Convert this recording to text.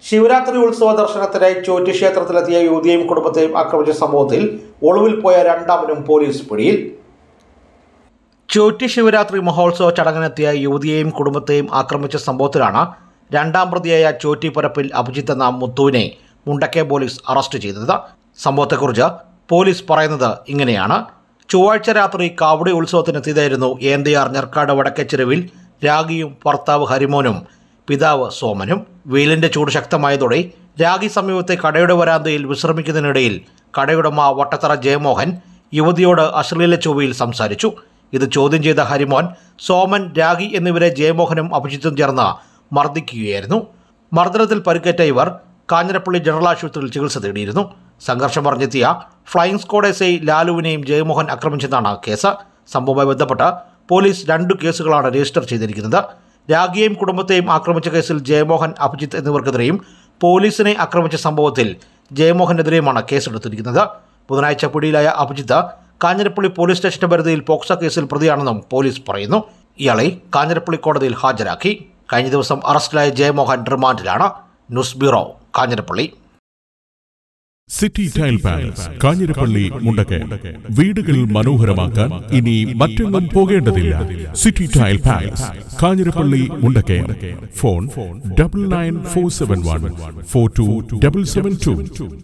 ശിവരാത്രി ഉത്സവ ദർശനത്തിനായി ചോറ്റി ക്ഷേത്രത്തിലെത്തിയ യുവതിയെയും കുടുംബത്തെയും ആക്രമിച്ച സംഭവത്തിൽ ഒളിവിൽ പോയ രണ്ടാമനും പോലീസ് പിടിയിൽ ചോറ്റി ശിവരാത്രി മഹോത്സവ ചടങ്ങിനെത്തിയ യുവതിയെയും കുടുംബത്തെയും ആക്രമിച്ച സംഭവത്തിലാണ് രണ്ടാം പ്രതിയായ ചോറ്റി പരപ്പിൽ അഭിജിത്ത് എന്ന മുത്തുവിനെ മുണ്ടക്കെ പോലീസ് അറസ്റ്റ് ചെയ്തത് സംഭവത്തെക്കുറിച്ച് പോലീസ് പറയുന്നത് ഇങ്ങനെയാണ് ചൊവ്വാഴ്ച രാത്രി കാവടി ഉത്സവത്തിനെത്തിയതായിരുന്നു ഏന്തയാർ ഞെർക്കാട് വടക്കേച്ചെരുവിൽ രാഗിയും ഭർത്താവ് ഹരിമോനും പിതാവ് സോമനും വെയിലിന്റെ ചൂട് ശക്തമായതോടെ രാഗി സമീപത്തെ കടയുടെ വരാന്തയിൽ വിശ്രമിക്കുന്നതിനിടയിൽ കടയുടമ വട്ടത്തറ ജയമോഹൻ യുവതിയോട് അശ്ലീല ചൊവ്വയിൽ സംസാരിച്ചു ഇത് ചോദ്യം ചെയ്ത ഹരിമോൻ സോമൻ രാഗി എന്നിവരെ ജയമോഹനും അഭിജിത്തും ചേർന്ന് മർദ്ദിക്കുകയായിരുന്നു മർദ്ദനത്തിൽ പരിക്കേറ്റ ഇവർ കാഞ്ഞിരപ്പള്ളി ജനറൽ ആശുപത്രിയിൽ ചികിത്സ തേടിയിരുന്നു സംഘർഷം പറഞ്ഞെത്തിയ ഫ്ലൈയിങ് സ്ക്വാഡ് എസ് ഐ ലാലുവിനെയും ജയമോഹൻ ആക്രമിച്ചെന്നാണ് കേസ് സംഭവവുമായി ബന്ധപ്പെട്ട് പോലീസ് രണ്ടു കേസുകളാണ് രജിസ്റ്റർ ചെയ്തിരിക്കുന്നത് രാഗിയെയും കുടുംബത്തെയും ആക്രമിച്ച കേസിൽ ജയമോഹൻ അഭിജിത്ത് എന്നിവർക്കെതിരെയും പോലീസിനെ ആക്രമിച്ച സംഭവത്തിൽ ജയമോഹനെതിരെയുമാണ് കേസെടുത്തിരിക്കുന്നത് ബുധനാഴ്ച പിടിയിലായ അഭിജിത്ത് കാഞ്ഞിരപ്പള്ളി പോലീസ് സ്റ്റേഷന്റെ പരിധിയിൽ പോക്സോ കേസിൽ പ്രതിയാണെന്നും പോലീസ് പറയുന്നു ഇയാളെ കാഞ്ഞിരപ്പള്ളി കോടതിയിൽ ഹാജരാക്കി കഴിഞ്ഞ ദിവസം അറസ്റ്റിലായ ജയമോഹൻ റിമാൻഡിലാണ് news bureau Kanjirappally city tile palace Kanjirappally Mundakkayam വീടുകൾ മനോഹരമാക്കാൻ ഇനി മറ്റെങ്ങും പോകേണ്ടതില്ല city tile palace Kanjirappally Mundakkayam phone double nine four seven one four two double seven to